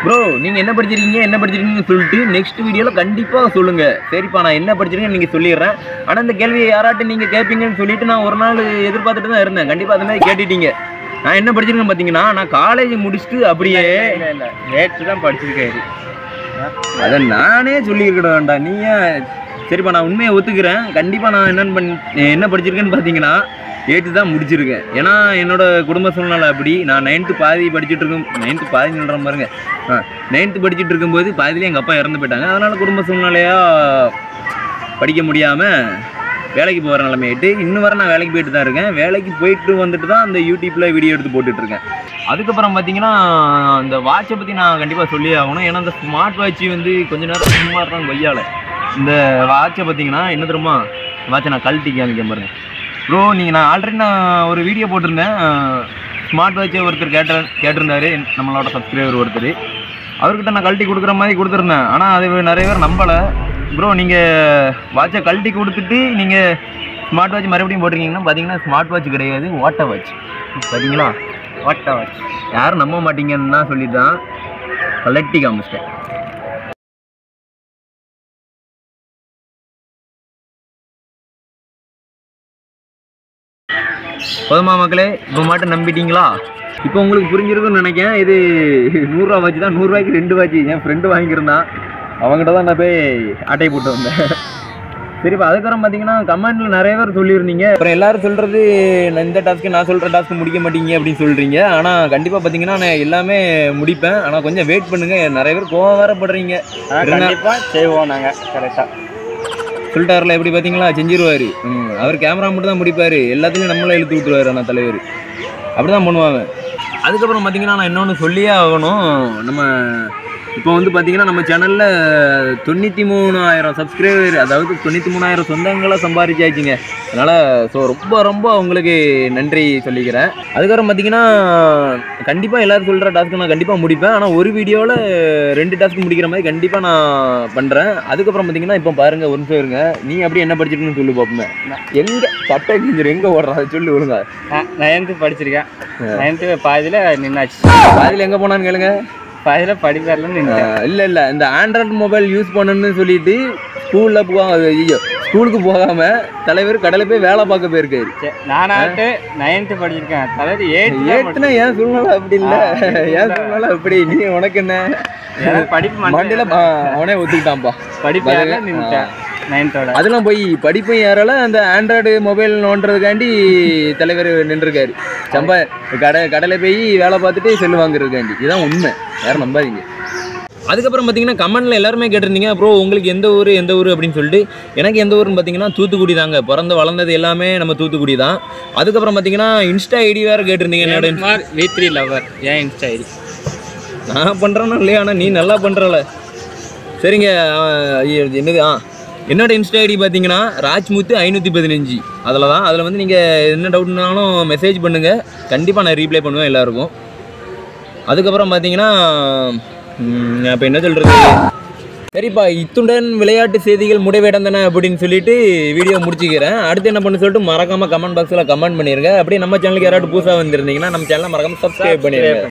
bro நீங்கள் என்ன படிச்சிருக்கீங்க என்ன படிச்சிருக்கீங்கன்னு சொல்லிட்டு நெக்ஸ்ட் வீடியோவில் கண்டிப்பாக சொல்லுங்கள் சரிப்பா நான் என்ன படிச்சிருக்கேன்னு நீங்கள் சொல்லிடுறேன் ஆனால் இந்த கேள்வியை யாராட்டும் நீங்கள் கேட்பீங்கன்னு சொல்லிட்டு நான் ஒரு நாள் எதிர்பார்த்துட்டு தான் இருந்தேன் கண்டிப்பாக அது மாதிரி கேட்டுட்டீங்க நான் என்ன படிச்சிருக்கேன்னு பார்த்தீங்கன்னா நான் காலேஜ் முடிச்சுட்டு அப்படியே இல்லை இல்லை நேற்று தான் படிச்சிருக்காரு அதை நானே சொல்லியிருக்க வேண்டாம் நீ ஏன் சரிப்பா நான் உண்மையை ஒத்துக்கிறேன் கண்டிப்பாக நான் என்னென்னு பண்ணி என்ன படிச்சிருக்கேன்னு பார்த்தீங்கன்னா எயித்து தான் முடிச்சிருக்கேன் ஏன்னா என்னோட குடும்ப சூழ்நிலை அப்படி நான் நைன்த்து பாதி படிச்சுட்டு இருக்கும் நைன்த்து பாதி சொல்கிறேன் பாருங்க ஆ நைன்த்து படிச்சுட்டு இருக்கும்போது பாதியிலே எங்கள் அப்பா இறந்து போயிட்டாங்க அதனால் குடும்ப சூழ்நிலையாக படிக்க முடியாமல் வேலைக்கு போகிற நிலைமையாயிட்டு இன்னும் வரை நான் வேலைக்கு போயிட்டு தான் இருக்கேன் வேலைக்கு போயிட்டு வந்துட்டு தான் அந்த யூடியூப்பில் வீடியோ எடுத்து போட்டுட்டு இருக்கேன் அதுக்கப்புறம் பார்த்தீங்கன்னா அந்த வாட்சை பற்றி நான் கண்டிப்பாக சொல்லி ஆகணும் ஏன்னா இந்த ஸ்மார்ட் வாட்ச் வந்து கொஞ்ச நேரம் சும்மா இருக்காங்க கொய்யால இந்த வாட்சை பார்த்தீங்கன்னா என்ன தெரியுமா வாட்சை நான் கழட்டி காமிக்க பாருங்க ப்ரோ நீங்கள் நான் ஆல்ரெடி நான் ஒரு வீடியோ போட்டிருந்தேன் ஸ்மார்ட் வாட்சை ஒருத்தர் கேட்ட கேட்டிருந்தாரு நம்மளோட சப்ஸ்கிரைபர் ஒருத்தர் அவர்கிட்ட நான் கழட்டி கொடுக்குற மாதிரி கொடுத்துருந்தேன் ஆனால் அது நிறைய பேர் நம்பலை ப்ரோ நீங்கள் வாட்சை கழட்டி கொடுத்துட்டு நீங்கள் ஸ்மார்ட் வாட்ச் மறுபடியும் போட்டிருக்கீங்கன்னா பார்த்தீங்கன்னா ஸ்மார்ட் வாட்ச் கிடையாது ஓட்ட வாட்ச் பார்த்தீங்களா ஓட்ட வாட்ச் யாரும் நம்ப மாட்டீங்கன்னு தான் சொல்லி தான் கலட்டி காமிச்சிட்டேன் போதுமா மக்களே இப்போ மட்டும் நம்பிட்டீங்களா இப்போ உங்களுக்கு புரிஞ்சிருக்கும்னு நினைக்கிறேன் இது நூறுரூவா வாட்ச் தான் நூறுரூவாய்க்கு ரெண்டு வாட்ச் என் ஃப்ரெண்டு வாங்கியிருந்தான் அவங்ககிட்ட தான் நான் போய் அட்டை போட்டு வந்தேன் சரிப்பா அதுக்கப்புறம் பார்த்தீங்கன்னா கமெண்ட்ல நிறைய பேர் சொல்லியிருந்தீங்க அப்புறம் எல்லாரும் சொல்றது நான் இந்த டாஸ்க்கு நான் சொல்ற டாஸ்க்கு முடிக்க மாட்டீங்க அப்படின்னு சொல்றீங்க ஆனால் கண்டிப்பாக பார்த்தீங்கன்னா நான் எல்லாமே முடிப்பேன் ஆனால் கொஞ்சம் வெயிட் பண்ணுங்க நிறைய பேர் கோவம் வேற படுறீங்க இருந்தா- கண்டிப்பாக செய்வோம் நாங்கள் கரெக்டாக சொல்லிட்டாருல எப்படி பார்த்தீங்களா செஞ்சிருவாரு ம், அவர் கேமரா மட்டும் தான் முடிப்பாரு எல்லாத்துலையும் நம்மள இழுத்து விட்டுருவாரு ஆனால் தலைவர் அப்படி தான் பண்ணுவாங்க அதுக்கப்புறம் பார்த்தீங்கன்னா நான் இன்னொன்று சொல்லியே ஆகணும் நம்ம இப்போ வந்து பார்த்தீங்கன்னா நம்ம சேனலில் தொண்ணூற்றி மூணாயிரம் சப்ஸ்கிரைபர் அதாவது தொண்ணூற்றி மூணாயிரம் சொந்தங்களை சம்பாதிச்சாச்சுங்க அதனால் ஸோ ரொம்ப ரொம்ப உங்களுக்கு நன்றி சொல்லிக்கிறேன் அதுக்கப்புறம் பார்த்தீங்கன்னா கண்டிப்பாக எல்லோரும் சொல்கிற டாஸ்க்கு நான் கண்டிப்பாக முடிப்பேன் ஆனால் ஒரு வீடியோவில் ரெண்டு டாஸ்க் முடிக்கிற மாதிரி கண்டிப்பாக நான் பண்ணுறேன் அதுக்கப்புறம் பார்த்தீங்கன்னா இப்போ பாருங்கள் ஒரு நிமிஷம் இருங்க நீ அப்படி என்ன படிச்சிருக்குன்னு சொல்லி பார்ப்போமே எங்கே சட்டை கிஞ்சர் எங்கே ஓடுறா அதை சொல்லி ஒழுங்கா நைன்த்து படிச்சிருக்கேன் நைன்த்து பாதியில் நின்னாச்சு பாதியில் எங்கே போனான்னு கேளுங்க பாதியில் படிப்பேர்ல நின்றேன் இல்லை இல்லை இந்த ஆண்ட்ராய்டு மொபைல் யூஸ் பண்ணணும்னு சொல்லிட்டு ஸ்கூலில் போகாம ஐயோ ஸ்கூலுக்கு போகாமல் தலைவர் கடையில் போய் வேலை பார்க்க போயிருக்காரு சரி, நானாட்டு நைன்த்து படிச்சிருக்கேன் தலைவர் எயித்து ஏற்றுனா ஏன் சூழ்நிலை அப்படி இல்லை ஏன் சூழ்நிலை அப்படி நீ உனக்கு என்ன படிப்பு மண்டியில் மண்டையில் அவனே ஒத்துக்கிட்டான்ப்பா படிப்பேர்ல நின்றுட்டேன் நைன்த்தோட அதெல்லாம் போய் படிப்பும் ஏறல அந்த ஆண்ட்ராய்டு மொபைல் நோண்டுறதுக்காண்டி தலைவர் நின்றுருக்காரு சம்பா கடை கடையில் போய் வேலை பார்த்துட்டு செல்லு வாங்குறதுக்காண்டி இதுதான் உண்மை யாரும் நம்பாதீங்க அதுக்கப்புறம் பார்த்தீங்கன்னா கமெண்ட்ல எல்லாருமே கேட்டிருந்தீங்க ப்ரோ உங்களுக்கு எந்த ஊர் எந்த ஊர் அப்படின்னு சொல்லிட்டு எனக்கு எந்த ஊர்னு பார்த்தீங்கன்னா தூத்துக்குடி தாங்க பிறந்து வளர்ந்தது எல்லாமே நம்ம தூத்துக்குடி தான் அதுக்கப்புறம் பார்த்தீங்கன்னா இன்ஸ்டா ஐடி வேறு கேட்டிருந்தீங்க என்னோட குமார் வி த்ரீ லவர் ஏன் இன்ஸ்டா ஐடி நான் பண்ணுறேன்னா இல்லையா ஆனால் நீ நல்லா பண்ணுறல சரிங்க ஆ, ஐயோ, இது என்னது ஆ என்னோட இன்ஸ்டா ஐடி பார்த்தீங்கன்னா ராஜ்முத்து ஐநூற்றி பதினஞ்சு அதில் தான் அதில் வந்து நீங்கள் என்ன டவுட்னாலும் மெசேஜ் பண்ணுங்கள் கண்டிப்பாக நான் ரீப்ளை பண்ணுவேன் எல்லாருக்கும் அதுக்கப்புறம் பார்த்தீங்கன்னா இப்போ என்ன சொல்கிறது சரிப்பா இத்துடன் விளையாட்டு செய்திகள் முடிவடைந்தன அப்படின்னு சொல்லிட்டு வீடியோ முடிச்சுக்கிறேன் அடுத்து என்ன பண்ணு சொல்லிட்டு மறக்காமல் கமெண்ட் பாக்ஸில் கமெண்ட் பண்ணிடுங்க அப்படியே நம்ம சேனலுக்கு யாராவது புதுசாக வந்திருந்தீங்கன்னா நம்ம சேனலை மறக்காமல் சப்ஸ்கிரைப் பண்ணிடுங்க